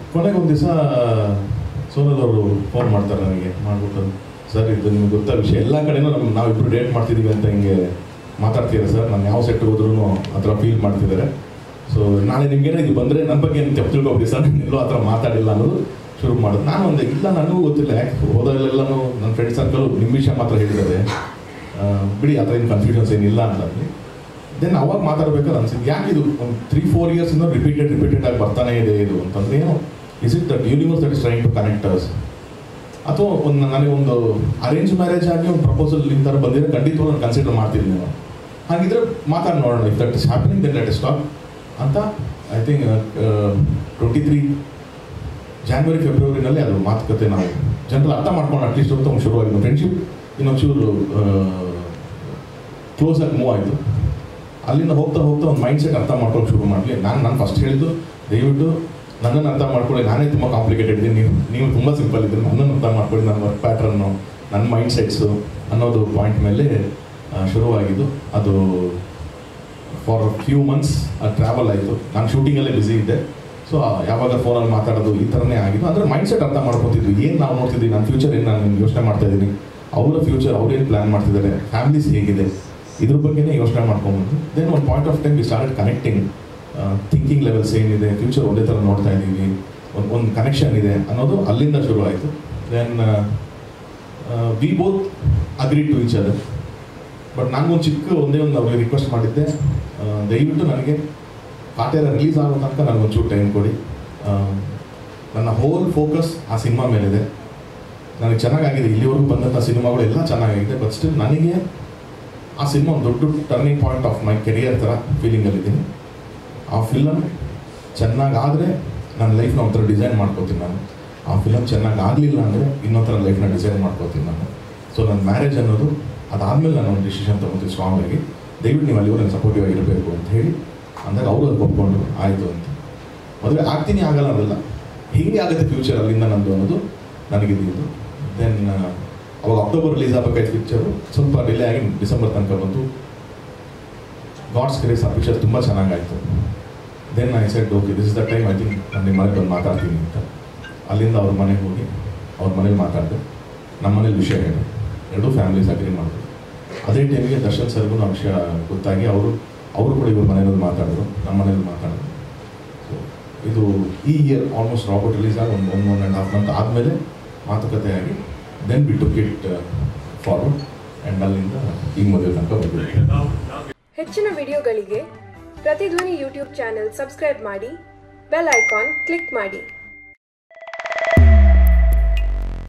ಕೊನೆಗೆ ಒಂದು ದಿವಸ ಸೋನಲ್ ಅವರು ಫೋನ್ ಮಾಡ್ತಾರೆ ನನಗೆ ಮಾಡ್ಬಿಟ್ಟು ಸರ್ ಇದು ನಿಮ್ಗೆ ಗೊತ್ತಾ ವಿಷಯ ಎಲ್ಲ ಕಡೆನೂ ನಮ್ಮ ನಾವಿಬ್ರು ಡೇಟ್ ಮಾಡ್ತಿದ್ದೀವಿ ಅಂತ ಹಿಂಗೆ ಮಾತಾಡ್ತೀರಾ ಸರ್ ನಾನು ಯಾವ ಸೆಟ್ ಹೋದ್ರೂ ಆ ಥರ ಫೀಲ್ ಮಾಡ್ತಿದ್ದಾರೆ ಸೊ ನಾಳೆ ನಿಮ್ಗೇನೋ ಇದು ಬಂದರೆ ನನ್ನ ಬಗ್ಗೆ ಏನು ತಪ್ಪು ತಿಳ್ಕೊಬಿಡಿ ಸರ್ ನಾನು ಎಲ್ಲೂ ಆ ಥರ ಮಾತಾಡಿಲ್ಲ ಅನ್ನೋದು ಶುರು ಮಾಡೋದು ನಾನು ಒಂದು ಇಲ್ಲ ನನಗೂ ಗೊತ್ತಿಲ್ಲ ಯಾಕೆ ಹೋದಾಗಲೆಲ್ಲನೂ ನನ್ನ ಫ್ರೆಂಡ್ ಸರ್ಕಲ್ ನಿಮ್ಮ ವಿಷಯ ಮಾತ್ರ ಹೇಳಿದ್ದಾರೆ ಆ, ಬಿಡಿ ಆ ಥರ ಏನು ಕನ್ಫ್ಯೂಷನ್ಸ್ ಏನಿಲ್ಲ ಅಂತಂದು ದೆನ್ ಅವಾಗ ಮಾತಾಡ್ಬೇಕಾದ್ರೆ ಅನ್ಸಿದ್ದು ಯಾಕೆ ಇದು ಒಂದು ತ್ರೀ ಫೋರ್ ಇಯರ್ಸಿಂದ ರಿಪೀಟೆಡ್ ರಿಪೀಟೆಡ್ ಆಗಿ ಬರ್ತಾನೆ ಇದೆ ಇದು ಅಂತಂದ್ರೆ ಏನು is it that universe that is trying to connect us ಅಥವಾ ಒಂದು ನನಗೆ ಒಂದು ಅರೇಂಜ್ ಮ್ಯಾರೇಜ್ ಆಗಿ ಒಂದು ಪ್ರಪೋಸಲ್ ಈ ಥರ ಬಂದಿದ್ರೆ ಖಂಡಿತವಾಗಿ ನಾನು ಕನ್ಸಿಡರ್ ಮಾಡ್ತಿದ್ದೀನಿ ನಾನು ಹಾಗಿದ್ರೆ ಮಾತಾಡಿ ನೋಡೋಣ if that is happening then let is stop ಅಂತ I think twenty three January ಫೆಬ್ರವರಿನಲ್ಲಿ ಅದು ಮಾತುಕತೆ ನಾವು ಜನರು ಅರ್ಥ ಮಾಡ್ಕೊಂಡು ಅಟ್ಲೀಸ್ಟ್ ಅಂತ ಒಂದು ಶುರುವಾಗಿದ್ದು ಫ್ರೆಂಡ್ಶಿಪ್ ಇನ್ನೊಂಚೂರು ಕ್ಲೋಸ್ ಆಗಿ ಮೂವ್ ಆಯಿತು ಅಲ್ಲಿಂದ ಹೋಗ್ತಾ ಹೋಗ್ತಾ ಒಂದು ಮೈಂಡ್ ಸೆಟ್ ಅರ್ಥ ಮಾಡ್ಕೊಂಡು ಶುರು ಮಾಡಲಿ ನಾನು ನಾನು ಫಸ್ಟ್ ಹೇಳಿದ್ದು ದಯವಿಟ್ಟು ನನ್ನನ್ನು ಅರ್ಥ ಮಾಡ್ಕೊಳ್ಳಿ ನಾನೇ ತುಂಬ ಕಾಂಪ್ಲಿಕೇಟೆಡ್ ಇದ್ದೀನಿ ನೀವು ನೀವು ತುಂಬ ಸಿಂಪಲ್ ಇದ್ದೀನಿ ನನ್ನನ್ನು ಅರ್ಥ ಮಾಡ್ಕೊಳ್ಳಿ ನನ್ನ ವರ್ಕ್ ಪ್ಯಾಟ್ರನ್ನು ನನ್ನ ಮೈಂಡ್ ಸೆಟ್ಸು ಅನ್ನೋದು ಪಾಯಿಂಟ್ ಮೇಲೆ ಆ, ಶುರುವಾಗಿದ್ದು ಅದು ಫಾರ್ ಫ್ಯೂ ಮಂತ್ಸ್ ಅದು ಟ್ರಾವೆಲ್ ಆಯಿತು ನಾನು ಶೂಟಿಂಗಲ್ಲೇ ಬ್ಯುಸಿ ಇದ್ದೆ ಸೊ ಯಾವಾಗ ಫೋನಲ್ಲಿ ಮಾತಾಡೋದು ಈ ಥರನೇ ಆಗಿದ್ದು ಅಂದರೆ ಮೈಂಡ್ ಸೆಟ್ ಅರ್ಥ ಮಾಡ್ಕೊತಿದ್ವಿ ಏನು ನಾವು ನೋಡ್ತಿದ್ವಿ ನನ್ನ ಫ್ಯೂಚರ್ ಏನು ನಾನು ಯೋಚನೆ ಮಾಡ್ತಾ ಇದ್ದೀನಿ ಅವರ ಫ್ಯೂಚರ್ ಅವ್ರೇನು ಪ್ಲ್ಯಾನ್ ಮಾಡ್ತಿದ್ದಾರೆ ಫ್ಯಾಮಿಲೀಸ್ ಹೇಗಿದೆ ಇದ್ರ ಬಗ್ಗೆನೇ ಯೋಚನೆ ಮಾಡ್ಕೊಂಬಂದು ದೆನ್ ಒಂದು point of time we start connecting thinking levels ಏನಿದೆ ಫ್ಯೂಚರ್ ಒಂದೇ ಥರ ನೋಡ್ತಾ ಇದ್ದೀವಿ ಒಂದು ಒಂದು ಕನೆಕ್ಷನ್ ಇದೆ ಅನ್ನೋದು ಅಲ್ಲಿಂದ ಶುರು ಆಯಿತು then we both agree to each other but ನನಗೊಂದು ಚಿಕ್ಕ ಒಂದೇ ಒಂದು ಅವ್ರಿಗೆ ರಿಕ್ವೆಸ್ಟ್ ಮಾಡಿದ್ದೆ ಆ, ದಯವಿಟ್ಟು ನನಗೆ ಕಾಟೇರ ರಿಲೀಸ್ ಆಗೋ ತನಕ ನನಗೊಂಚೂರು ಟೈಮ್ ಕೊಡಿ ಆ, ನನ್ನ ಹೋಲ್ ಫೋಕಸ್ ಆ ಸಿನಿಮಾ ಮೇಲಿದೆ ನನಗೆ ಚೆನ್ನಾಗಾಗಿದೆ ಇಲ್ಲಿವರೆಗೂ ಬಂದಂಥ ಸಿನಿಮಾಗಳು ಎಲ್ಲ ಚೆನ್ನಾಗಿದೆ ಬಟ್ ಸ್ಟಿಲ್ ನನಗೆ ಆ ಸಿನಿಮಾ ಒಂದು ದೊಡ್ಡ turning point of my career ಥರ ಫೀಲಿಂಗಲ್ಲಿದ್ದೀನಿ ಆ ಫಿಲಮ್ ಚೆನ್ನಾಗಾದರೆ ನನ್ನ ಲೈಫ್ನ ಒಂಥರ ಡಿಸೈನ್ ಮಾಡ್ಕೋತೀನಿ ನಾನು ಆ ಫಿಲಮ್ ಚೆನ್ನಾಗಿ ಆಗಲಿಲ್ಲ ಅಂದರೆ ಇನ್ನೊಂಥರ ಲೈಫ್ನ ಡಿಸೈನ್ ಮಾಡ್ಕೋತೀನಿ ನಾನು ಸೊ ನನ್ನ ಮ್ಯಾರೇಜ್ ಅನ್ನೋದು ಅದಾದಮೇಲೆ ನಾನು ಒಂದು ಡಿಸಿಷನ್ ತೊಗೊತೀನಿ ಸ್ಟ್ರಾಂಗ್ ಆಗಿ ದಯವಿಟ್ಟು ನೀವು ಅಲ್ಲಿವರೆಗೆ ನನಗೆ ಸಪೋರ್ಟಿವ್ ಆಗಿರಬೇಕು ಅಂತ ಹೇಳಿ ಅಂದಾಗ ಅವರು ಅದು ಒಪ್ಕೊಂಡು ಆಯಿತು ಅಂತ ಮದುವೆ ಆಗ್ತೀನಿ ಆಗಲ್ಲ ಅನ್ನೋದಲ್ಲ ಹಿಂಗೆ ಆಗುತ್ತೆ ಫ್ಯೂಚರ್ ಅಲ್ಲಿಂದ ನಂದು ಅನ್ನೋದು ನನಗಿದ್ದು ದೆನ್ ಅವಾಗ ಅಕ್ಟೋಬರ್ ರಿಲೀಸ್ ಆಗಬೇಕಾಯ್ತು ಪಿಕ್ಚರು ಸ್ವಲ್ಪ ಡಿಲೇ ಆಗಿ ಡಿಸೆಂಬರ್ ತನಕ ಬಂತು ಗಾಡ್ಸ್ ಗ್ರೇಸ್ ಆ ಪಿಕ್ಚರ್ ತುಂಬ ಚೆನ್ನಾಗಾಯಿತು then I said okay this is the time I think ನಾನು ನಿಮ್ಮ ಮನೆಗೆ ಬಂದು ಮಾತಾಡ್ತೀನಿ ಅಂತ ಅಲ್ಲಿಂದ ಅವ್ರ ಮನೆಗೆ ಹೋಗಿ ಅವ್ರ ಮನೇಲಿ ಮಾತಾಡಿದೆ ನಮ್ಮ ಮನೇಲಿ ವಿಷಯ ಹೇಳಿ ಎರಡೂ ಫ್ಯಾಮಿಲೀಸ್ ಅಗ್ರಿ ಮಾಡಿದ್ರು ಅದೇ ಟೈಮಿಗೆ ದರ್ಶನ್ ಸರ್ಗೂ ಆ ವಿಷಯ ಗೊತ್ತಾಗಿ ಅವರು ಅವರು ಕೂಡ ಇವ್ರ ಮನೆಯಲ್ಲಿ ಮಾತಾಡಿದ್ರು ನಮ್ಮ ಮನೇಲಿ ಮಾತಾಡಿದ್ರು ಸೊ ಇದು ಈ ಇಯರ್ ಆಲ್ಮೋಸ್ಟ್ ರಾಬರ್ಟ್ ರಿಲೀಸ್ ಆಗಿ ಒಂದು one one and half month ಆದಮೇಲೆ ಮಾತುಕತೆ ಆಗಿ then we took it forward and ಅಲ್ಲಿಂದ ಈಗ ಮದುವೆ ತನಕ ಬಂದಿದ್ದೀವಿ ಹೆಚ್ಚಿನ ವಿಡಿಯೋಗಳಿಗೆ ಪ್ರತಿಧ್ವನಿ ಯೂಟ್ಯೂಬ್ ಚಾನೆಲ್ ಸಬ್ಸ್ಕ್ರೈಬ್ ಮಾಡಿ ಬೆಲ್ ಐಕಾನ್ ಕ್ಲಿಕ್ ಮಾಡಿ